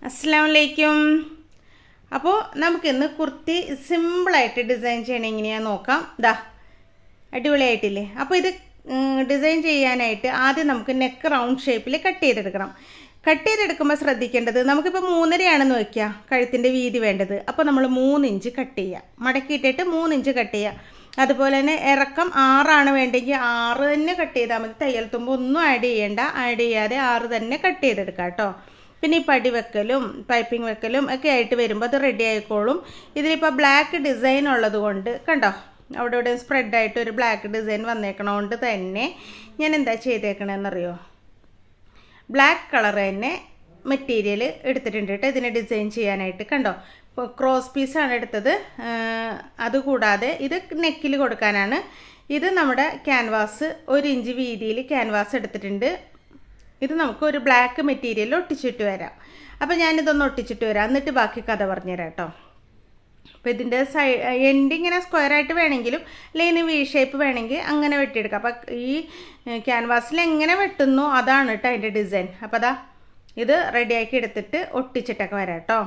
അസ്സാം വലൈക്കും അപ്പോൾ നമുക്കിന്ന് കുർത്തി സിമ്പിളായിട്ട് ഡിസൈൻ ചെയ്യണം എങ്ങനെയാണെന്ന് നോക്കാം ദാ അടിപൊളിയായിട്ടില്ലേ അപ്പോൾ ഇത് ഡിസൈൻ ചെയ്യാനായിട്ട് ആദ്യം നമുക്ക് നെക്ക് റൗണ്ട് ഷേപ്പിൽ കട്ട് ചെയ്തെടുക്കണം കട്ട് ചെയ്തെടുക്കുമ്പോൾ ശ്രദ്ധിക്കേണ്ടത് നമുക്കിപ്പോൾ മൂന്നരയാണെന്ന് വയ്ക്കുക കഴുത്തിൻ്റെ വീതി വേണ്ടത് അപ്പോൾ നമ്മൾ മൂന്ന് ഇഞ്ച് കട്ട് ചെയ്യുക മടക്കിയിട്ടിട്ട് മൂന്ന് ഇഞ്ച് കട്ട് ചെയ്യുക അതുപോലെ തന്നെ ഇറക്കം ആറാണ് വേണ്ടെങ്കിൽ ആറ് തന്നെ കട്ട് ചെയ്താൽ മതി തയ്യൽ തുമ്പ് ഒന്നും ആഡ് ചെയ്യേണ്ട ആഡ് ചെയ്യാതെ ആറ് തന്നെ കട്ട് ചെയ്തെടുക്കുക കേട്ടോ പിന്നെ ഈ പടി വെക്കലും പൈപ്പിംഗ് വെക്കലും ഒക്കെ ആയിട്ട് വരുമ്പോൾ അത് റെഡി ആയിക്കോളും ഇതിലിപ്പോൾ ബ്ലാക്ക് ഡിസൈൻ ഉള്ളത് കൊണ്ട് കണ്ടോ അവിടെ ഇവിടെ സ്പ്രെഡായിട്ട് ഒരു ബ്ലാക്ക് ഡിസൈൻ വന്നേക്കണോണ്ട് തന്നെ ഞാൻ എന്താ ചെയ്തേക്കണമെന്നറിയോ ബ്ലാക്ക് കളർ തന്നെ മെറ്റീരിയൽ എടുത്തിട്ടുണ്ട് കേട്ടോ ഇതിനെ ഡിസൈൻ ചെയ്യാനായിട്ട് കണ്ടോ ക്രോസ് പീസാണ് എടുത്തത് അതുകൂടാതെ ഇത് നെക്കിൽ കൊടുക്കാനാണ് ഇത് നമ്മുടെ ക്യാൻവാസ് ഒരു ഇഞ്ച് വീതിയിൽ ക്യാൻവാസ് എടുത്തിട്ടുണ്ട് ഇത് നമുക്ക് ഒരു ബ്ലാക്ക് മെറ്റീരിയൽ ഒട്ടിച്ചിട്ട് വരാം അപ്പോൾ ഞാനിതൊന്ന് ഒട്ടിച്ചിട്ട് വരാം എന്നിട്ട് ബാക്കി കഥ പറഞ്ഞുതരാം കേട്ടോ അപ്പോൾ ഇതിൻ്റെ സൈ എൻഡ് ഇങ്ങനെ സ്ക്വയറായിട്ട് വേണമെങ്കിലും അല്ലെങ്കിൽ വി ഷേപ്പ് വേണമെങ്കിൽ അങ്ങനെ വെട്ടിയെടുക്കാം അപ്പോൾ ഈ ക്യാൻവാസിൽ എങ്ങനെ വെട്ടുന്നു അതാണ് കേട്ടോ അതിൻ്റെ ഡിസൈൻ അപ്പോൾ അതാ ഇത് റെഡിയാക്കി എടുത്തിട്ട് ഒട്ടിച്ചിട്ടൊക്കെ വരാം കേട്ടോ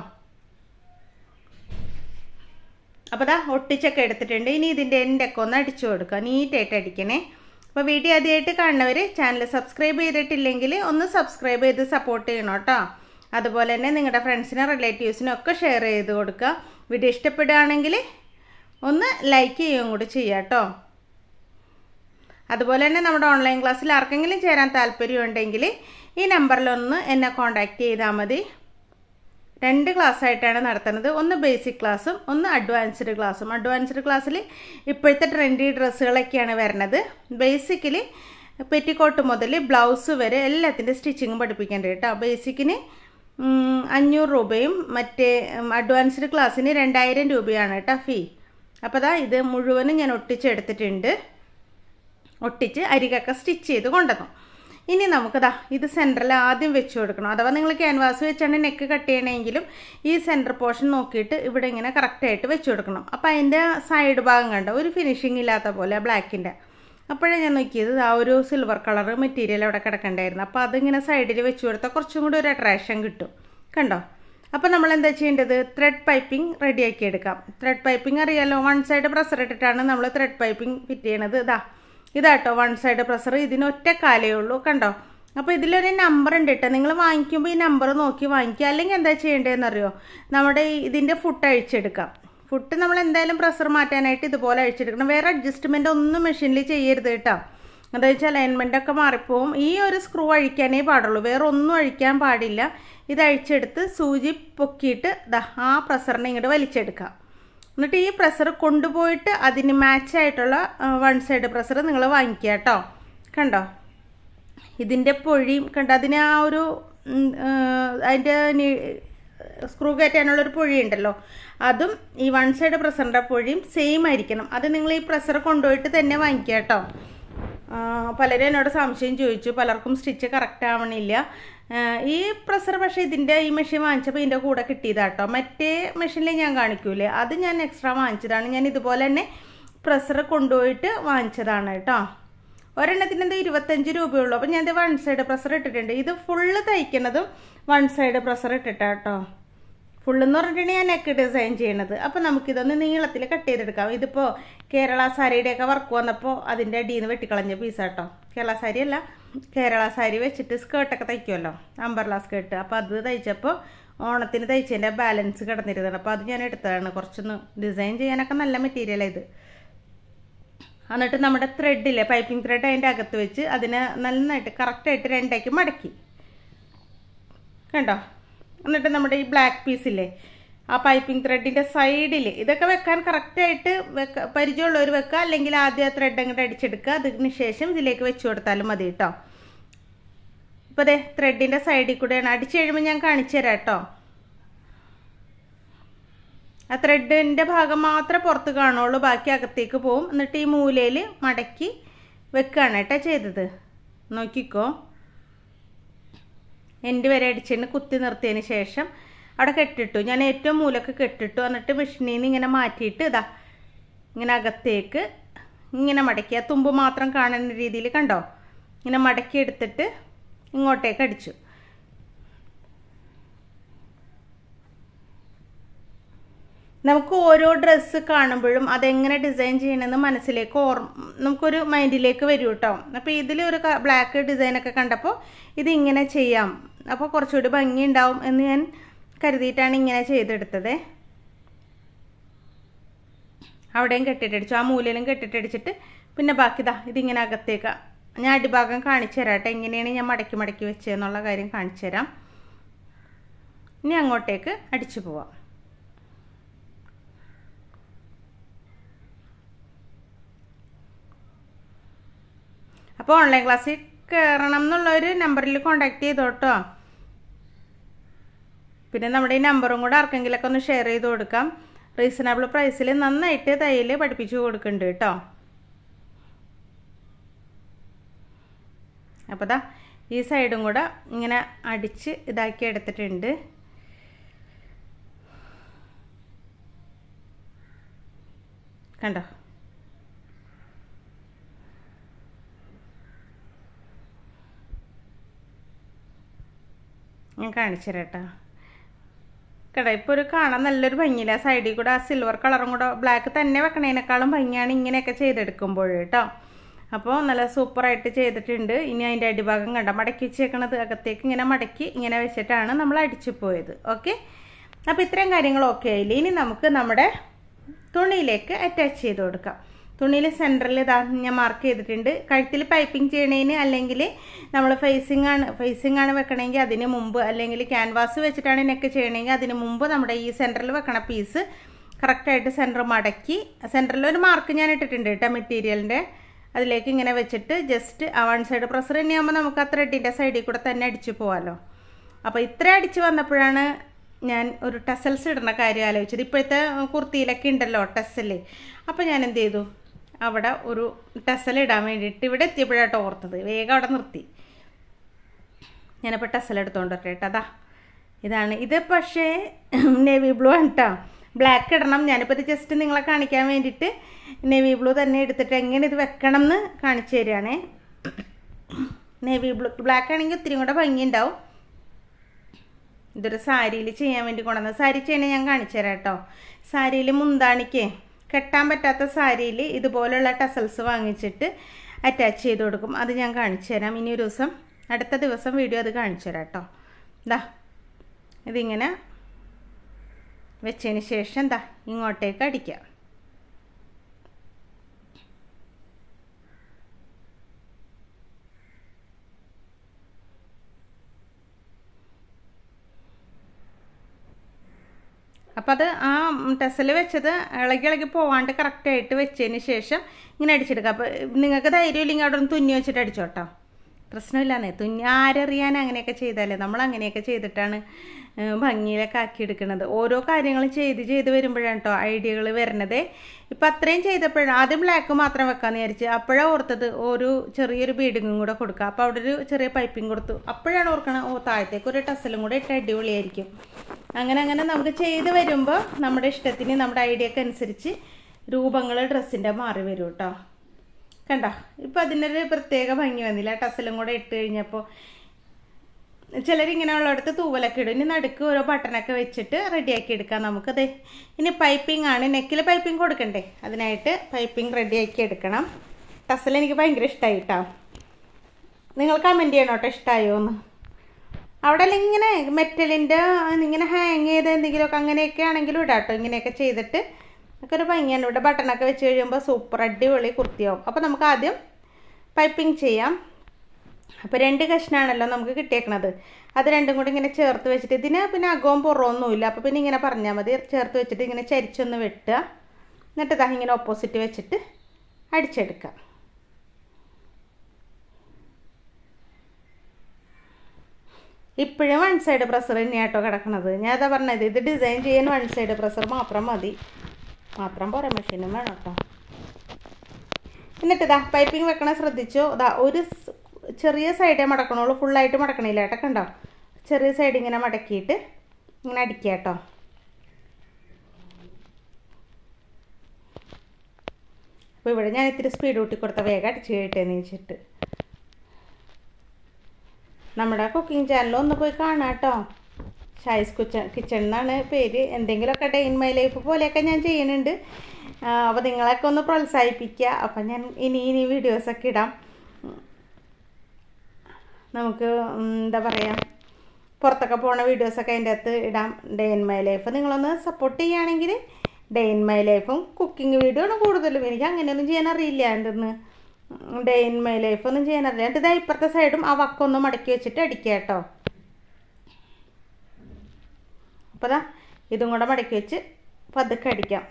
അപ്പോൾ അതാ ഒട്ടിച്ചൊക്കെ എടുത്തിട്ടുണ്ട് ഇനി ഇതിൻ്റെ എൻഡൊക്കെ ഒന്ന് അടിച്ചു കൊടുക്കുക നീറ്റായിട്ട് അടിക്കണേ അപ്പോൾ വീഡിയോ ആദ്യമായിട്ട് കാണുന്നവർ ചാനൽ സബ്സ്ക്രൈബ് ചെയ്തിട്ടില്ലെങ്കിൽ ഒന്ന് സബ്സ്ക്രൈബ് ചെയ്ത് സപ്പോർട്ട് ചെയ്യണം കേട്ടോ അതുപോലെ തന്നെ നിങ്ങളുടെ ഫ്രണ്ട്സിനും റിലേറ്റീവ്സിനും ഒക്കെ ഷെയർ ചെയ്ത് കൊടുക്കുക വീഡിയോ ഇഷ്ടപ്പെടുകയാണെങ്കിൽ ഒന്ന് ലൈക്ക് ചെയ്യുകയും കൂടി ചെയ്യുക കേട്ടോ അതുപോലെ തന്നെ നമ്മുടെ ഓൺലൈൻ ക്ലാസ്സിൽ ആർക്കെങ്കിലും ചേരാൻ താല്പര്യമുണ്ടെങ്കിൽ ഈ നമ്പറിലൊന്ന് എന്നെ കോൺടാക്റ്റ് ചെയ്താൽ മതി രണ്ട് ക്ലാസ് ആയിട്ടാണ് നടത്തുന്നത് ഒന്ന് ബേസിക് ക്ലാസ്സും ഒന്ന് അഡ്വാൻസ്ഡ് ക്ലാസ്സും അഡ്വാൻസ്ഡ് ക്ലാസ്സിൽ ഇപ്പോഴത്തെ ട്രെൻഡി ഡ്രസ്സുകളൊക്കെയാണ് വരുന്നത് ബേസിക്കലി പെറ്റിക്കോട്ട് മുതൽ ബ്ലൗസ് വരെ എല്ലാത്തിൻ്റെ സ്റ്റിച്ചിങ്ങും പഠിപ്പിക്കേണ്ടത് കേട്ടോ ബേസിക്കിന് അഞ്ഞൂറ് രൂപയും മറ്റേ അഡ്വാൻസ്ഡ് ക്ലാസ്സിന് രണ്ടായിരം രൂപയാണ് കേട്ടോ ഫീ അപ്പോൾ ദാ ഇത് മുഴുവനും ഞാൻ ഒട്ടിച്ചെടുത്തിട്ടുണ്ട് ഒട്ടിച്ച് അരികൊക്കെ സ്റ്റിച്ച് ചെയ്ത് കൊണ്ടുവന്നു ഇനി നമുക്കതാ ഇത് സെൻറ്ററിൽ ആദ്യം വെച്ച് കൊടുക്കണം അഥവാ നിങ്ങൾ ക്യാൻവാസ് വെച്ചാണ് നെക്ക് കട്ട് ചെയ്യണമെങ്കിലും ഈ സെൻറ്റർ പോർഷൻ നോക്കിയിട്ട് ഇവിടെ ഇങ്ങനെ കറക്റ്റായിട്ട് വെച്ച് കൊടുക്കണം അപ്പോൾ അതിൻ്റെ സൈഡ് ഭാഗം കണ്ട ഒരു ഫിനിഷിംഗ് ഇല്ലാത്ത പോലെ ബ്ലാക്കിൻ്റെ അപ്പോഴേ ഞാൻ നോക്കിയത് ആ ഒരു സിൽവർ കളർ മെറ്റീരിയൽ അവിടെ കിടക്കണ്ടായിരുന്നു അപ്പോൾ അതിങ്ങനെ സൈഡിൽ വെച്ച് കൊടുത്താൽ കുറച്ചും കൂടി ഒരു അട്രാക്ഷൻ കിട്ടും കണ്ടോ അപ്പോൾ നമ്മൾ എന്താ ചെയ്യേണ്ടത് ത്രെഡ് പൈപ്പിംഗ് റെഡിയാക്കി എടുക്കാം ത്രെഡ് പൈപ്പിംഗ് അറിയാലോ വൺ സൈഡ് പ്രഷർ ഇട്ടിട്ടാണ് നമ്മൾ ത്രെഡ് പൈപ്പിംഗ് ഫിറ്റ് ചെയ്യണത് ഇതാ ഇതാട്ടോ വൺ സൈഡ് പ്രഷർ ഇതിന് ഒറ്റ കാലേ ഉള്ളൂ കണ്ടോ അപ്പോൾ ഇതിലൊരു നമ്പർ ഉണ്ട് കേട്ടോ നിങ്ങൾ വാങ്ങിക്കുമ്പോൾ ഈ നമ്പർ നോക്കി വാങ്ങിക്കുക അല്ലെങ്കിൽ എന്താ ചെയ്യേണ്ടതെന്ന് അറിയോ നമ്മുടെ ഇതിൻ്റെ ഫുഡ് അഴിച്ചെടുക്കാം ഫുഡ് നമ്മൾ എന്തായാലും പ്രഷർ മാറ്റാനായിട്ട് ഇതുപോലെ അഴിച്ചെടുക്കണം വേറെ അഡ്ജസ്റ്റ്മെൻ്റ് ഒന്നും മെഷീനിൽ ചെയ്യരുത് കേട്ടോ എന്താ വെച്ചാൽ അലൈൻമെൻ്റ് ഒക്കെ മാറിപ്പോവും ഈ ഒരു സ്ക്രൂ അഴിക്കാനേ പാടുള്ളൂ വേറെ ഒന്നും അഴിക്കാൻ പാടില്ല ഇത് അഴിച്ചെടുത്ത് സൂചി പൊക്കിയിട്ട് ദാ ആ പ്രഷറിനെ ഇങ്ങോട്ട് വലിച്ചെടുക്കാം എന്നിട്ട് ഈ പ്രഷർ കൊണ്ടുപോയിട്ട് അതിന് മാച്ചായിട്ടുള്ള വൺ സൈഡ് പ്രഷർ നിങ്ങൾ വാങ്ങിക്കുക കേട്ടോ കണ്ടോ ഇതിൻ്റെ പൊഴിയും കണ്ടോ അതിന് ആ ഒരു അതിൻ്റെ സ്ക്രൂ കയറ്റാനുള്ളൊരു പൊഴി ഉണ്ടല്ലോ അതും ഈ വൺ സൈഡ് പ്രഷറിൻ്റെ പൊഴിയും സെയിം ആയിരിക്കണം അത് നിങ്ങൾ ഈ പ്രഷർ കൊണ്ടുപോയിട്ട് തന്നെ വാങ്ങിക്കുക കേട്ടോ പലരും എന്നോട് സംശയം ചോദിച്ചു പലർക്കും സ്റ്റിച്ച് കറക്റ്റ് ആവണില്ല ഈ പ്രഷർ പക്ഷേ ഇതിൻ്റെ ഈ മെഷീൻ വാങ്ങിച്ചപ്പോൾ ഇതിൻ്റെ കൂടെ കിട്ടിയതാട്ടോ മറ്റേ മെഷീനിൽ ഞാൻ കാണിക്കൂലേ അത് ഞാൻ എക്സ്ട്രാ വാങ്ങിച്ചതാണ് ഞാൻ ഇതുപോലെ തന്നെ പ്രഷർ കൊണ്ടുപോയിട്ട് വാങ്ങിച്ചതാണ് കേട്ടോ ഒരെണ്ണത്തിന് എന്താ ഇരുപത്തഞ്ച് രൂപയുള്ളൂ അപ്പോൾ ഞാൻ ഇത് വൺ സൈഡ് പ്രഷർ ഇട്ടിട്ടുണ്ട് ഇത് ഫുള്ള് തയ്ക്കുന്നതും വൺ സൈഡ് പ്രഷർ ഇട്ടിട്ടാട്ടോ ഫുള്ളെന്ന് പറഞ്ഞിട്ടുണ്ടെങ്കിൽ ഞാൻ നെക്ക് ഡിസൈൻ ചെയ്യണത് അപ്പോൾ നമുക്കിതൊന്ന് നീളത്തിൽ കട്ട് ചെയ്തെടുക്കാം ഇതിപ്പോൾ കേരള സാരിയുടെയൊക്കെ വർക്ക് വന്നപ്പോൾ അതിൻ്റെ അടിയിൽ നിന്ന് വെട്ടിക്കളഞ്ഞ പീസാട്ടോ കേരള സാരി അല്ല കേരള സാരി വെച്ചിട്ട് സ്കേർട്ടൊക്കെ തയ്ക്കുമല്ലോ അമ്പർല സ്കേർട്ട് അപ്പോൾ അത് തയ്ച്ചപ്പോൾ ഓണത്തിന് തയ്ച്ചതിൻ്റെ ബാലൻസ് കിടന്നിരുന്നത് അപ്പോൾ അത് ഞാൻ എടുത്തതാണ് കുറച്ചൊന്ന് ഡിസൈൻ ചെയ്യാനൊക്കെ നല്ല മെറ്റീരിയലാണ് ഇത് എന്നിട്ട് നമ്മുടെ ത്രെഡില്ലേ പൈപ്പിംഗ് ത്രെഡ് അതിൻ്റെ അകത്ത് വെച്ച് അതിനെ നന്നായിട്ട് കറക്റ്റായിട്ട് രണ്ടാക്കി മടക്കി കണ്ടോ എന്നിട്ട് നമ്മുടെ ഈ ബ്ലാക്ക് പീസില്ലേ ആ പൈപ്പിംഗ് ത്രെഡിൻ്റെ സൈഡിൽ ഇതൊക്കെ വെക്കാൻ കറക്റ്റായിട്ട് വെക്ക പരിചയമുള്ളവർ വെക്കുക അല്ലെങ്കിൽ ആദ്യം ആ ത്രെഡ് അങ്ങോട്ട് അടിച്ചെടുക്കുക അതിന് ശേഷം ഇതിലേക്ക് വെച്ച് കൊടുത്താലും മതി കേട്ടോ ഇപ്പോൾ അതെ ത്രെഡിൻ്റെ സൈഡിൽ കൂടെയാണ് അടിച്ചു കഴിയുമ്പോൾ ഞാൻ കാണിച്ചു തരാം കേട്ടോ ആ ത്രെഡിൻ്റെ ഭാഗം മാത്രമേ പുറത്ത് കാണുള്ളൂ ബാക്കി അകത്തേക്ക് പോവും എന്നിട്ട് ഈ മൂലയിൽ മടക്കി വെക്കുകയാണ് കേട്ടോ ചെയ്തത് നോക്കിക്കോ എൻ്റെ വരെ അടിച്ചതിന് കുത്തി നിർത്തിയതിന് ശേഷം അവിടെ കെട്ടിട്ടു ഞാൻ ഏറ്റവും മൂലൊക്കെ കെട്ടിട്ടു എന്നിട്ട് മെഷീനിൽ നിന്ന് ഇങ്ങനെ മാറ്റിയിട്ട് ഇതാ ഇങ്ങനെ അകത്തേക്ക് ഇങ്ങനെ മടക്കി ആ തുമ്പ് മാത്രം കാണുന്ന രീതിയിൽ കണ്ടോ ഇങ്ങനെ മടക്കി എടുത്തിട്ട് ഇങ്ങോട്ടേക്ക് അടിച്ചു നമുക്ക് ഓരോ ഡ്രസ്സ് കാണുമ്പോഴും അതെങ്ങനെ ഡിസൈൻ ചെയ്യണമെന്ന് മനസ്സിലേക്ക് ഓർ നമുക്കൊരു മൈൻഡിലേക്ക് വരും കേട്ടോ അപ്പോൾ ഇതിൽ ഒരു ബ്ലാക്ക് ഡിസൈനൊക്കെ കണ്ടപ്പോൾ ഇതിങ്ങനെ ചെയ്യാം അപ്പോൾ കുറച്ചുകൂടി ഭംഗി ഉണ്ടാവും എന്ന് ഞാൻ കരുതിയിട്ടാണ് ഇങ്ങനെ ചെയ്തെടുത്തത് അവിടെയും കെട്ടിട്ടടിച്ചു ആ മൂലയിലും കെട്ടിട്ടടിച്ചിട്ട് പിന്നെ ബാക്കി ഇതാ ഇതിങ്ങനെ അകത്തേക്ക് ഞാൻ അടിഭാഗം കാണിച്ചു തരാം കേട്ടോ എങ്ങനെയാണ് ഞാൻ മടക്കി മടക്കി വെച്ചതെന്നുള്ള കാര്യം കാണിച്ചു തരാം ഇനി അങ്ങോട്ടേക്ക് അടിച്ചു പോവാം അപ്പോൾ ഓൺലൈൻ ക്ലാസ്സിൽ കയറണം എന്നുള്ളൊരു നമ്പറിൽ കോണ്ടാക്ട് ചെയ്തോട്ടോ പിന്നെ നമ്മുടെ ഈ നമ്പറും കൂടെ ആർക്കെങ്കിലൊക്കെ ഒന്ന് ഷെയർ ചെയ്ത് കൊടുക്കാം റീസണബിൾ പ്രൈസിൽ നന്നായിട്ട് തയ്യൽ പഠിപ്പിച്ചു കൊടുക്കുന്നുണ്ട് കേട്ടോ അപ്പോൾ ദാ ഈ സൈഡും കൂടെ ഇങ്ങനെ അടിച്ച് ഇതാക്കി എടുത്തിട്ടുണ്ട് കണ്ടോ ഞാൻ കാണിച്ചു തരാം കേട്ടോ കേട്ടോ ഇപ്പോൾ ഒരു കാണാൻ നല്ലൊരു ഭംഗിയില്ല സൈഡിൽ കൂടെ ആ സിൽവർ കളറും കൂടെ ബ്ലാക്ക് തന്നെ വെക്കണേനേക്കാളും ഭംഗിയാണ് ഇങ്ങനെയൊക്കെ ചെയ്തെടുക്കുമ്പോൾ കേട്ടോ അപ്പോൾ നല്ല സൂപ്പറായിട്ട് ചെയ്തിട്ടുണ്ട് ഇനി അതിൻ്റെ അടിഭാഗം കണ്ട മടക്കി വെച്ചേക്കണത് അകത്തേക്ക് ഇങ്ങനെ മടക്കി ഇങ്ങനെ വെച്ചിട്ടാണ് നമ്മൾ അടിച്ചു പോയത് ഓക്കെ അപ്പോൾ ഇത്രയും കാര്യങ്ങൾ ഓക്കെ ആയില്ലേ ഇനി നമുക്ക് നമ്മുടെ തുണിയിലേക്ക് അറ്റാച്ച് ചെയ്ത് കൊടുക്കാം തുണിയിൽ സെൻറ്ററിൽ ഇതാ ഞാൻ മാർക്ക് ചെയ്തിട്ടുണ്ട് കഴുത്തിൽ പൈപ്പിംഗ് ചെയ്യണതിന് അല്ലെങ്കിൽ നമ്മൾ ഫേസിംഗ് ആണ് ഫേസിംഗ് ആണ് വെക്കണമെങ്കിൽ അതിന് മുമ്പ് അല്ലെങ്കിൽ ക്യാൻവാസ് വെച്ചിട്ടാണ് നെക്ക് ചെയ്യണമെങ്കിൽ അതിന് മുമ്പ് നമ്മുടെ ഈ സെൻറ്ററിൽ വെക്കണ പീസ് കറക്റ്റായിട്ട് സെൻറ്റർ മടക്കി സെൻറ്ററിൽ ഒരു മാർക്ക് ഞാൻ ഇട്ടിട്ടുണ്ട് കേട്ടോ മെറ്റീരിയലിൻ്റെ അതിലേക്ക് ഇങ്ങനെ വെച്ചിട്ട് ജസ്റ്റ് ആ വൺ സൈഡ് പ്രഷർ തന്നെയാകുമ്പോൾ നമുക്ക് ആ ത്രെഡിൻ്റെ സൈഡിൽ കൂടെ തന്നെ അടിച്ചു പോകാമല്ലോ അപ്പോൾ ഇത്ര അടിച്ച് വന്നപ്പോഴാണ് ഞാൻ ഒരു ടെസൽസ് ഇടുന്ന കാര്യം ആലോചിച്ചത് ഇപ്പോഴത്തെ കുർത്തിയിലൊക്കെ ഉണ്ടല്ലോ ടെസൽ അപ്പോൾ ഞാൻ എന്ത് ചെയ്തു അവിടെ ഒരു ടെസൽ ഇടാൻ വേണ്ടിയിട്ട് ഇവിടെ എത്തിയപ്പോഴാട്ടോ ഓർത്തത് വേഗം അവിടെ നിർത്തി ഞാനിപ്പോൾ ടെസൽ എടുത്തോണ്ട് വരട്ടെ അതാ ഇതാണ് ഇത് പക്ഷേ നേവി ബ്ലൂ ആണ് കേട്ടോ ബ്ലാക്ക് ഇടണം ഞാനിപ്പോൾ ഇത് ജസ്റ്റ് നിങ്ങളെ കാണിക്കാൻ വേണ്ടിയിട്ട് നേവി ബ്ലൂ തന്നെ എടുത്തിട്ട് എങ്ങനെ ഇത് വെക്കണം എന്ന് കാണിച്ചു തരികയാണേ നേവി ബ്ലൂ ബ്ലാക്ക് ആണെങ്കിൽ ഒത്തിരി കൂടെ ഭംഗി ഉണ്ടാവും ഇതൊരു സാരിയിൽ ചെയ്യാൻ വേണ്ടി കൊണ്ടുവന്നത് സാരി ചെയ്യണേ ഞാൻ കാണിച്ചു തരാം കേട്ടോ സാരിയിൽ മുന്താണിക്ക് കെട്ടാൻ പറ്റാത്ത സാരിയിൽ ഇതുപോലുള്ള ടസൽസ് വാങ്ങിച്ചിട്ട് അറ്റാച്ച് ചെയ്ത് കൊടുക്കും അത് ഞാൻ കാണിച്ചു തരാം ഇനി ഒരു ദിവസം അടുത്ത ദിവസം വീഡിയോ അത് കാണിച്ചു തരാം കേട്ടോ ദാ ഇതിങ്ങനെ വെച്ചതിന് ശേഷം ദാ ഇങ്ങോട്ടേക്ക് അടിക്കാം അപ്പോൾ അത് ആ ടെസൽ വെച്ചത് ഇളകി ഇളകി പോവാണ്ട് കറക്റ്റായിട്ട് വെച്ചതിന് ശേഷം ഇങ്ങനെ അടിച്ചെടുക്കുക അപ്പോൾ നിങ്ങൾക്ക് ധൈര്യം ഇല്ലെങ്കിൽ അവിടെ ഒന്ന് തുന്നി വെച്ചിട്ട് അടിച്ചോട്ടോ പ്രശ്നമില്ലാന്നേ തുന്നി ആരറിയാൻ അങ്ങനെയൊക്കെ ചെയ്താലേ നമ്മൾ അങ്ങനെയൊക്കെ ചെയ്തിട്ടാണ് ഭംഗിയിലൊക്കെ ആക്കിയെടുക്കുന്നത് ഓരോ കാര്യങ്ങളും ചെയ്ത് ചെയ്ത് വരുമ്പോഴാണ് കേട്ടോ ഐഡിയകൾ വരുന്നത് ഇപ്പം അത്രയും ചെയ്തപ്പോഴാണ് ആദ്യം ബ്ലാക്ക് മാത്രം വെക്കാമെന്ന് വിചാരിച്ച് അപ്പോഴാണ് ഓർത്തത് ഒരു ചെറിയൊരു ബീഡിങ്ങും കൂടെ കൊടുക്കുക അപ്പോൾ അവിടെ ഒരു ചെറിയ പൈപ്പിംഗ് കൊടുത്തു അപ്പോഴാണ് ഓർക്കണത് ഓ താഴത്തേക്ക് ഒരു ടസലും കൂടെ ഇട്ട് അടിപൊളിയായിരിക്കും അങ്ങനെ അങ്ങനെ നമുക്ക് ചെയ്ത് വരുമ്പോൾ നമ്മുടെ ഇഷ്ടത്തിന് നമ്മുടെ ഐഡിയക്ക് അനുസരിച്ച് രൂപങ്ങൾ ഡ്രസ്സിൻ്റെ മാറി വരും കേട്ടോ കണ്ടോ ഇപ്പം അതിനൊരു പ്രത്യേക ഭംഗി വന്നില്ല ടസലും കൂടെ ഇട്ട് കഴിഞ്ഞപ്പോൾ ചിലരിങ്ങനെ ഉള്ളിടത്ത് തൂവലൊക്കെ ഇടും ഇനി നടുക്ക് ഓരോ ബട്ടണൊക്കെ വെച്ചിട്ട് റെഡിയാക്കി എടുക്കാം നമുക്കത് ഇനി പൈപ്പിംഗ് ആണ് നെക്കിൽ പൈപ്പിംഗ് കൊടുക്കണ്ടേ അതിനായിട്ട് പൈപ്പിംഗ് റെഡിയാക്കി എടുക്കണം ടസൽ എനിക്ക് ഭയങ്കര ഇഷ്ടമായി കേട്ടോ നിങ്ങൾ കമൻറ്റ് ചെയ്യണം കേട്ടോ ഇഷ്ടമായോ എന്ന് അവിടെ ഇങ്ങനെ മെറ്റലിൻ്റെ ഇങ്ങനെ ഹാങ് ചെയ്ത് എന്തെങ്കിലുമൊക്കെ അങ്ങനെയൊക്കെ ആണെങ്കിലും ഇടാം കേട്ടോ ഇങ്ങനെയൊക്കെ ചെയ്തിട്ട് ഒക്കെ ഒരു ഭംഗിയാണ് ഇവിടെ ബട്ടണൊക്കെ വെച്ച് കഴിയുമ്പോൾ സൂപ്പർ അടിപൊളി കുർത്തിയാവും അപ്പോൾ നമുക്ക് ആദ്യം പൈപ്പിംഗ് ചെയ്യാം അപ്പോൾ രണ്ട് കഷ്ണമാണല്ലോ നമുക്ക് കിട്ടിയേക്കണത് അത് രണ്ടും കൂടി ഇങ്ങനെ ചേർത്ത് വെച്ചിട്ട് ഇതിന് പിന്നെ അകവും പുറമൊന്നുമില്ല അപ്പോൾ പിന്നെ ഇങ്ങനെ പറഞ്ഞാൽ മതി ചേർത്ത് വെച്ചിട്ട് ഇങ്ങനെ ചരിച്ചൊന്ന് വെട്ടുക എന്നിട്ട് ഇതാ ഇങ്ങനെ ഓപ്പോസിറ്റ് വെച്ചിട്ട് അടിച്ചെടുക്കുക ഇപ്പോഴും വൺ സൈഡ് പ്രഷർ തന്നെയാണ് കേട്ടോ കിടക്കണത് ഞാൻ അതാ പറഞ്ഞത് ഇത് ഡിസൈൻ ചെയ്യാൻ വൺ സൈഡ് പ്രഷർ മാത്രം മതി മാത്രം പോരാ മെഷീനും വേണം കേട്ടോ എന്നിട്ട് ഇതാ പൈപ്പിംഗ് വെക്കണ ശ്രദ്ധിച്ചോ ഇതാ ഒരു ചെറിയ സൈഡേ മടക്കണുള്ളൂ ഫുള്ളായിട്ട് മടക്കണില്ല കേട്ടോ കണ്ടോ ചെറിയ സൈഡ് ഇങ്ങനെ മടക്കിയിട്ട് ഇങ്ങനെ അടിക്കുക കേട്ടോ അപ്പോൾ ഇവിടെ ഞാൻ ഇത്തിരി സ്പീഡ് കൂട്ടി കൊടുത്ത വേഗം അടിച്ച് കഴിട്ടേന്ന് വെച്ചിട്ട് നമ്മുടെ കുക്കിംഗ് ചാനൽ ഒന്ന് പോയി കാണാം കേട്ടോ ഷായിസ് കിച്ചൺ കിച്ചൺ എന്നാണ് പേര് എന്തെങ്കിലുമൊക്കെ ഡേ ഇൻ മൈ ലൈഫ് പോലെയൊക്കെ ഞാൻ ചെയ്യുന്നുണ്ട് അപ്പോൾ നിങ്ങളൊക്കെ ഒന്ന് പ്രോത്സാഹിപ്പിക്കുക അപ്പം ഞാൻ ഇനി ഇനി വീഡിയോസൊക്കെ ഇടാം നമുക്ക് എന്താ പറയുക പുറത്തൊക്കെ പോണ വീഡിയോസൊക്കെ അതിൻ്റെ അകത്ത് ഇടാം ഡേ ഇൻ മൈ ലൈഫ് നിങ്ങളൊന്ന് സപ്പോർട്ട് ചെയ്യുകയാണെങ്കിൽ ഡേ ഇൻ മൈ ലൈഫും കുക്കിംഗ് വീഡിയോ ആണ് കൂടുതലും എനിക്ക് അങ്ങനെയൊന്നും ചെയ്യാൻ അറിയില്ല എന്തെന്ന് ഡേ ഇൻ മൈ ലൈഫ് ഒന്നും ചെയ്യാൻ അറിയില്ല എന്നിട്ട് ഇതാ ഇപ്പുറത്തെ സൈഡും ആ വക്കൊന്ന് മടക്കി വെച്ചിട്ട് അടിക്കുക കേട്ടോ അപ്പോൾ ദാ ഇതും കൂടെ മടക്കി വെച്ച് പതുക്കെ അടിക്കാം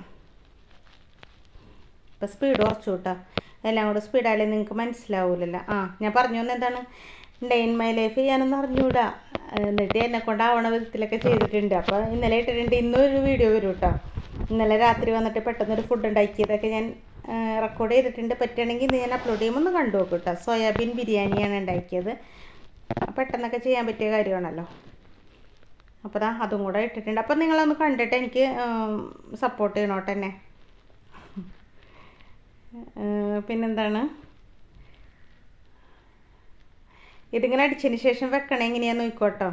ഇപ്പം സ്പീഡ് കുറച്ചു കേട്ടോ എല്ലാം കൂടെ സ്പീഡായാലേ നിങ്ങൾക്ക് മനസ്സിലാവൂലല്ലോ ആ ഞാൻ പറഞ്ഞു വന്നത് എന്താണ് ഡേ ഇൻ മൈ ലൈഫ് ചെയ്യാനൊന്നും അറിഞ്ഞൂടാ എന്നിട്ട് എന്നെ കൊണ്ടാവണ വിധത്തിലൊക്കെ ചെയ്തിട്ടുണ്ട് അപ്പോൾ ഇന്നലെ ഇട്ടിട്ടുണ്ട് ഇന്നൊരു വീഡിയോ വരും കേട്ടോ ഇന്നലെ രാത്രി വന്നിട്ട് പെട്ടെന്നൊരു ഫുഡ് ഉണ്ടാക്കിയതൊക്കെ ഞാൻ റെക്കോർഡ് ചെയ്തിട്ടുണ്ട് പറ്റുകയാണെങ്കിൽ ഇന്ന് ഞാൻ അപ്ലോഡ് ചെയ്യുമ്പോൾ ഒന്ന് കണ്ടു നോക്കും കേട്ടോ സോയാബീൻ ബിരിയാണിയാണ് ഉണ്ടാക്കിയത് പെട്ടെന്നൊക്കെ ചെയ്യാൻ പറ്റിയ കാര്യമാണല്ലോ അപ്പോൾ ദാ അതും കൂടെ ഇട്ടിട്ടുണ്ട് അപ്പോൾ നിങ്ങളൊന്ന് കണ്ടിട്ട് എനിക്ക് സപ്പോർട്ട് ചെയ്യണോട്ടെ തന്നെ പിന്നെന്താണ് ഇതിങ്ങനെ അടിച്ചതിന് ശേഷം വെക്കണേ എങ്ങനെയാന്ന് നോക്കോട്ടോ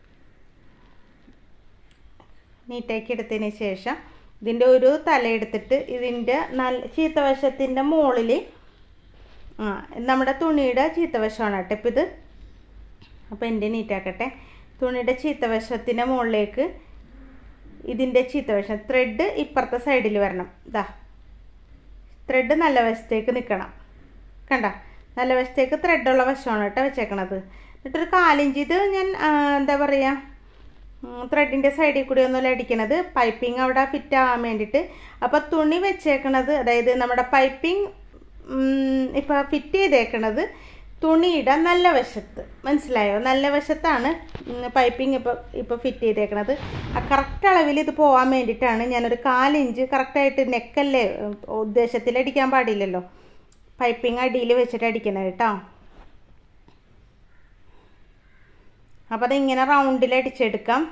നീറ്റാക്കി എടുത്തതിന് ശേഷം ഇതിൻ്റെ ഒരു തല എടുത്തിട്ട് ഇതിൻ്റെ നല്ല ചീത്തവശത്തിൻ്റെ മുകളിൽ ആ നമ്മുടെ തുണിയുടെ ചീത്തവശമാണ് കേട്ടോ ഇപ്പം ഇത് അപ്പോൾ എൻ്റെ നീറ്റാക്കട്ടെ തുണിയുടെ ചീത്തവശത്തിൻ്റെ മുകളിലേക്ക് ഇതിൻ്റെ ചീത്തവശം ത്രെഡ് ഇപ്പുറത്തെ സൈഡിൽ വരണം ഇതാ ത്രെഡ് നല്ല വശത്തേക്ക് നിൽക്കണം കണ്ട നല്ല വശത്തേക്ക് ത്രെഡുള്ള വശമാണ് കേട്ടോ വെച്ചേക്കണത് എന്നിട്ടൊരു കാലിഞ്ച് ഇത് ഞാൻ എന്താ പറയുക ത്രെഡിൻ്റെ സൈഡിൽ കൂടി ഒന്നുമല്ല അടിക്കണത് പൈപ്പിംഗ് അവിടെ ഫിറ്റ് ആവാൻ വേണ്ടിയിട്ട് അപ്പോൾ തുണി വെച്ചേക്കണത് അതായത് നമ്മുടെ പൈപ്പിംഗ് ഇപ്പോൾ ഫിറ്റ് ചെയ്തേക്കണത് തുണിയുടെ നല്ല വശത്ത് മനസ്സിലായോ നല്ല വശത്താണ് പൈപ്പിംഗ് ഇപ്പോൾ ഇപ്പോൾ ഫിറ്റ് ചെയ്തേക്കണത് ആ കറക്റ്റ് അളവിൽ ഇത് പോകാൻ വേണ്ടിയിട്ടാണ് ഞാനൊരു കാലിഞ്ച് കറക്റ്റായിട്ട് നെക്കല്ലേ ഉദ്ദേശത്തിൽ അടിക്കാൻ പാടില്ലല്ലോ പൈപ്പിംഗ് അടിയിൽ വെച്ചിട്ട് അടിക്കുന്നത് കേട്ടോ അപ്പോൾ അതിങ്ങനെ റൗണ്ടിൽ അടിച്ചെടുക്കാം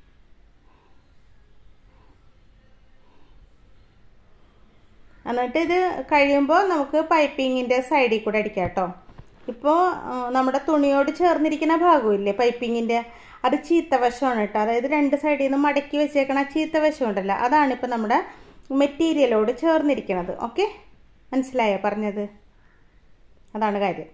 എന്നിട്ട് ഇത് കഴിയുമ്പോൾ നമുക്ക് പൈപ്പിങ്ങിൻ്റെ സൈഡിൽ കൂടെ അടിക്കാം കേട്ടോ ഇപ്പോൾ നമ്മുടെ തുണിയോട് ചേർന്നിരിക്കുന്ന ഭാഗമില്ലേ പൈപ്പിങ്ങിൻ്റെ അത് ചീത്തവശമാണ് കേട്ടോ അതായത് രണ്ട് സൈഡിൽ നിന്ന് മടക്കി വെച്ചേക്കണ ചീത്തവശം ഉണ്ടല്ലോ അതാണ് ഇപ്പോൾ നമ്മുടെ മെറ്റീരിയലോട് ചേർന്നിരിക്കുന്നത് ഓക്കെ മനസ്സിലായോ പറഞ്ഞത് അതാണ് കാര്യം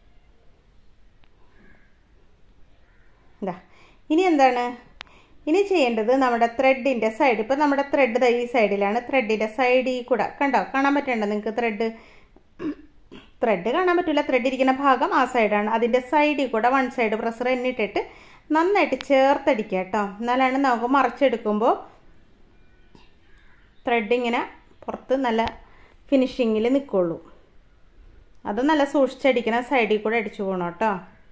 ഇതാ ഇനി എന്താണ് ഇനി ചെയ്യേണ്ടത് നമ്മുടെ ത്രെഡിൻ്റെ സൈഡ് ഇപ്പോൾ നമ്മുടെ ത്രെഡ് ഈ സൈഡിലാണ് ത്രെഡിൻ്റെ സൈഡിൽ കൂടെ കണ്ടോ കാണാൻ പറ്റണ്ടോ നിങ്ങൾക്ക് ത്രെഡ് ത്രെഡ് കാണാൻ പറ്റില്ല ത്രെഡ് ഇരിക്കുന്ന ഭാഗം ആ സൈഡാണ് അതിൻ്റെ സൈഡിൽ കൂടെ വൺ സൈഡ് പ്രഷർ എണ്ണിട്ടിട്ട് നന്നായിട്ട് ചേർത്തടിക്കുക കേട്ടോ എന്നാലാണ് നമുക്ക് മറച്ചെടുക്കുമ്പോൾ ത്രെഡ് ഇങ്ങനെ പുറത്ത് നല്ല ഫിനിഷിങ്ങിൽ നിൽക്കുള്ളൂ അത് നല്ല സൂക്ഷിച്ചടിക്കണം സൈഡിൽ കൂടെ അടിച്ചു പോകണം കേട്ടോ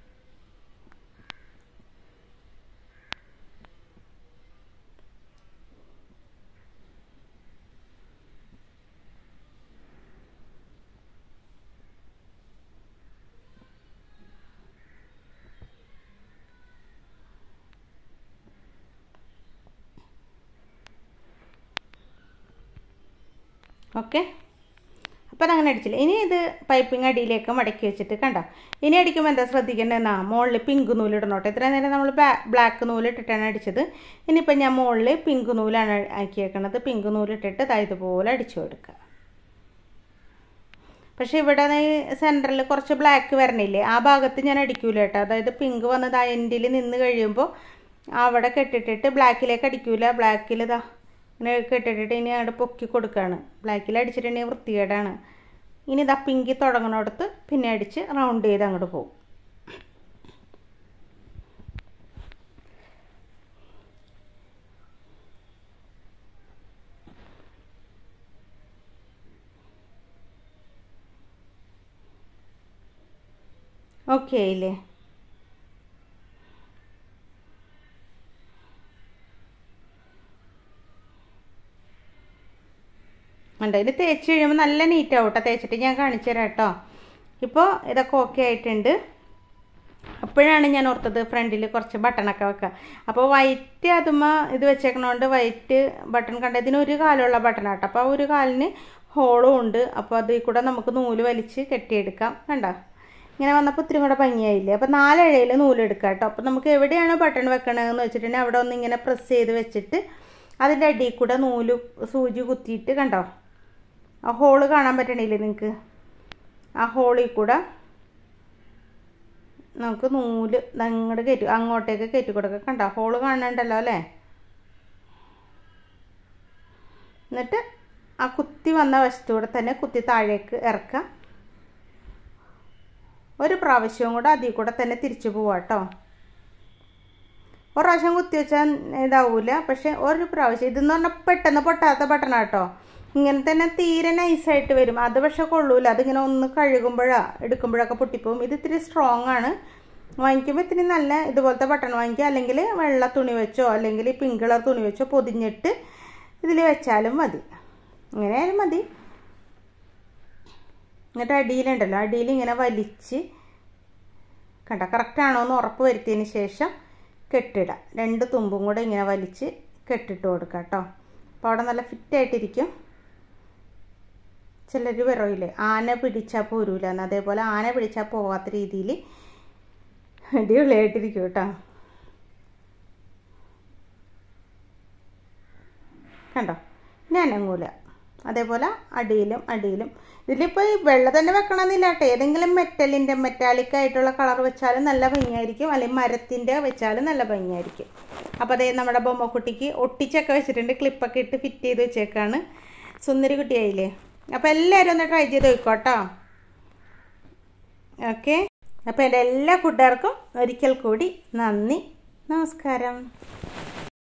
ഓക്കെ അപ്പോൾ അതങ്ങനെ അടിച്ചില്ല ഇനി ഇത് പൈപ്പിംഗ് അടിയിലേക്ക് മടക്കി വെച്ചിട്ട് കണ്ടോ ഇനി അടിക്കുമ്പോൾ എന്താ ശ്രദ്ധിക്കേണ്ടതെന്നാ മുകളിൽ പിങ്ക് നൂലിടണോട്ടെ ഇത്ര നേരം നമ്മൾ ബ്ലാക്ക് നൂലിട്ടിട്ടാണ് അടിച്ചത് ഇനിയിപ്പോൾ ഞാൻ മുകളിൽ പിങ്ക് നൂലാണ് ആക്കിയേക്കണത് പിങ്ക് നൂലിട്ടിട്ട് ഇതാ ഇതുപോലെ അടിച്ചു കൊടുക്കുക പക്ഷേ ഇവിടെ സെൻറ്ററിൽ കുറച്ച് ബ്ലാക്ക് വരണില്ലേ ആ ഭാഗത്ത് ഞാൻ അടിക്കൂല കേട്ടോ അതായത് പിങ്ക് വന്നത് ആ എൻഡിൽ നിന്ന് കഴിയുമ്പോൾ അവിടെ കെട്ടിട്ടിട്ട് ബ്ലാക്കിലേക്ക് അടിക്കൂല ബ്ലാക്കിൽ ഇതാ ഇങ്ങനെ കെട്ടിട്ടിട്ട് ഇനി അങ്ങോട്ട് പൊക്കി കൊടുക്കുകയാണ് ബ്ലാക്കിൽ അടിച്ചിട്ടുണ്ടെങ്കിൽ വൃത്തികേടാണ് ഇനി ഇതാ പിങ്കി തുടങ്ങണോടത്ത് പിന്നെ അടിച്ച് റൗണ്ട് ചെയ്ത് അങ്ങോട്ട് പോകും ഓക്കെ ആയില്ലേ ഉണ്ട് ഇത് തേച്ച് കഴിയുമ്പോൾ നല്ല നീറ്റ് ആവും കേട്ടോ തേച്ചിട്ട് ഞാൻ കാണിച്ചു തരാം കേട്ടോ ഇപ്പോൾ ഇതൊക്കെ ഓക്കെ ആയിട്ടുണ്ട് അപ്പോഴാണ് ഞാൻ ഓർത്തത് ഫ്രണ്ടിൽ കുറച്ച് ബട്ടണൊക്കെ വെക്കുക അപ്പോൾ വൈറ്റ് അതുമ്മ ഇത് വെച്ചേക്കണോണ്ട് വൈറ്റ് ബട്ടൺ കണ്ട ഇതിന് ഒരു കാലുള്ള ബട്ടൺ കേട്ടോ അപ്പോൾ ഒരു കാലിന് ഹോളും ഉണ്ട് അപ്പോൾ അതിൽ കൂടെ നമുക്ക് നൂല് വലിച്ച് കെട്ടിയെടുക്കാം കണ്ട ഇങ്ങനെ വന്നപ്പോൾ ഇത്തിരി കൂടെ ഭംഗിയായില്ലേ അപ്പോൾ നാലഴയിൽ നൂലെടുക്കുക കേട്ടോ അപ്പോൾ നമുക്ക് എവിടെയാണോ ബട്ടൺ വെക്കണതെന്ന് വെച്ചിട്ടുണ്ടെങ്കിൽ അവിടെ ഒന്ന് ഇങ്ങനെ പ്രസ് ചെയ്ത് വെച്ചിട്ട് അതിൻ്റെ അടിയിൽ കൂടെ നൂല് സൂചി കുത്തിയിട്ട് കണ്ടോ ആ ഹോള് കാണാൻ പറ്റണില്ലേ നിങ്ങൾക്ക് ആ ഹോളിൽ കൂടെ നമുക്ക് നൂല് അങ്ങോട്ട് കയറ്റി അങ്ങോട്ടേക്ക് കയറ്റി കൊടുക്കുക കണ്ടോ ഹോള് കാണണ്ടല്ലോ അല്ലേ എന്നിട്ട് ആ കുത്തി വന്ന വശത്തൂടെ തന്നെ കുത്തി താഴേക്ക് ഇറക്കുക ഒരു പ്രാവശ്യവും കൂടെ അതിൽ കൂടെ തന്നെ തിരിച്ചു പോവാം കേട്ടോ ഒരു പ്രാവശ്യം കുത്തി വെച്ചാൽ ഇതാവൂല പക്ഷെ ഒരു പ്രാവശ്യം ഇതെന്ന് പറഞ്ഞാൽ പെട്ടെന്ന് പൊട്ടാത്ത ബട്ടണാ കേട്ടോ ഇങ്ങനെ തന്നെ തീരെ നൈസായിട്ട് വരും അത് പക്ഷെ കൊള്ളൂല അതിങ്ങനെ ഒന്ന് കഴുകുമ്പോഴാ എടുക്കുമ്പോഴൊക്കെ പൊട്ടിപ്പോവും ഇത് ഇത്തിരി സ്ട്രോങ് ആണ് വാങ്ങിക്കുമ്പോൾ ഇത്തിരി നല്ല ഇതുപോലത്തെ ബട്ടൺ വാങ്ങിക്കുക അല്ലെങ്കിൽ വെള്ള തുണി വെച്ചോ അല്ലെങ്കിൽ പിങ്ക് കളർ തുണി വെച്ചോ പൊതിഞ്ഞിട്ട് ഇതിൽ വെച്ചാലും മതി ഇങ്ങനെയായാലും മതി എന്നിട്ട് അടിയിലുണ്ടല്ലോ അടിയിൽ ഇങ്ങനെ വലിച്ച് കണ്ട കറക്റ്റാണോ എന്ന് ഉറപ്പ് വരുത്തിയതിന് ശേഷം കെട്ടിടുക രണ്ട് തുമ്പും കൂടെ ഇങ്ങനെ വലിച്ച് കെട്ടിട്ട് കൊടുക്കുക കേട്ടോ അപ്പോൾ അവിടെ നല്ല ഫിറ്റായിട്ടിരിക്കും ചിലർ പറയില്ലേ ആന പിടിച്ചാൽ പോരൂല എന്ന് അതേപോലെ ആന പിടിച്ചാൽ പോവാത്ത രീതിയിൽ അടിപൊളിയായിട്ടിരിക്കും കേട്ടോ കണ്ടോ ഞാൻ അനങ്ങൂല അതേപോലെ അടിയിലും അടിയിലും ഇതിലിപ്പോൾ ഈ വെള്ള തന്നെ വെക്കണമെന്നില്ല കേട്ടോ ഏതെങ്കിലും മെറ്റലിൻ്റെ മെറ്റാലിക് ആയിട്ടുള്ള കളർ വെച്ചാലും നല്ല ഭംഗിയായിരിക്കും അല്ലെങ്കിൽ മരത്തിൻ്റെ വെച്ചാലും നല്ല ഭംഗിയായിരിക്കും അപ്പോൾ അതേ നമ്മുടെ ബൊമ്മക്കുട്ടിക്ക് ഒട്ടിച്ചൊക്കെ വെച്ചിട്ടുണ്ട് ക്ലിപ്പൊക്കെ ഇട്ട് ഫിറ്റ് ചെയ്ത് വെച്ചേക്കാണ് സുന്ദരി കുട്ടിയായില്ലേ അപ്പോൾ എല്ലാവരും ഒന്ന് ട്രൈ ചെയ്ത് നോക്കോട്ടോ ഓക്കെ അപ്പോൾ എൻ്റെ എല്ലാ കൂട്ടുകാർക്കും ഒരിക്കൽ കൂടി നന്ദി നമസ്കാരം